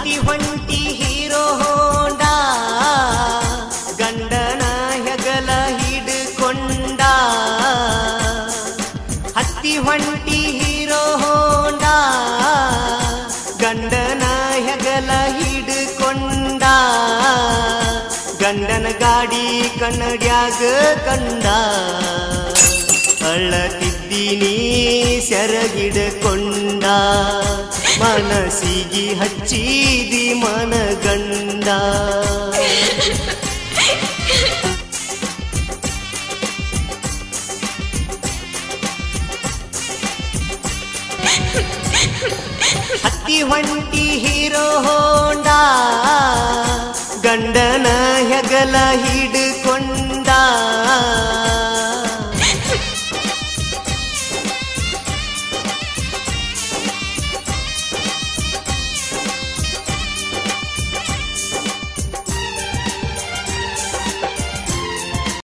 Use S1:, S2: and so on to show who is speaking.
S1: ಹತ್ತಿ ಹೊಂಟಿ hero Honda ಗಂಡನ ಹೆಗಲ ಹಿಡ್ಕೊಂಡ ಹತ್ತಿ ಹೊಂಟಿ ಹೀರೋ ಹೋಂಡ ಗಂಡನ ಹೆಗಲ ಹಿಡ್ಕೊಂಡ ಗಂಡನ ಗಾಡಿ ಕನ್ನಡ್ಯಾಗ ಕಂಡ ಅಳ್ಳತಿದ್ದೀನಿ ಸೆರಗಿಡ್ಕೊಂಡ ಮನಸ್ಸಿಗೆ ಹಚ್ಚಿದಿ ಮನಗಂಡ ಹತ್ತಿ ಹೊಂಟಿ ಹೀರೋ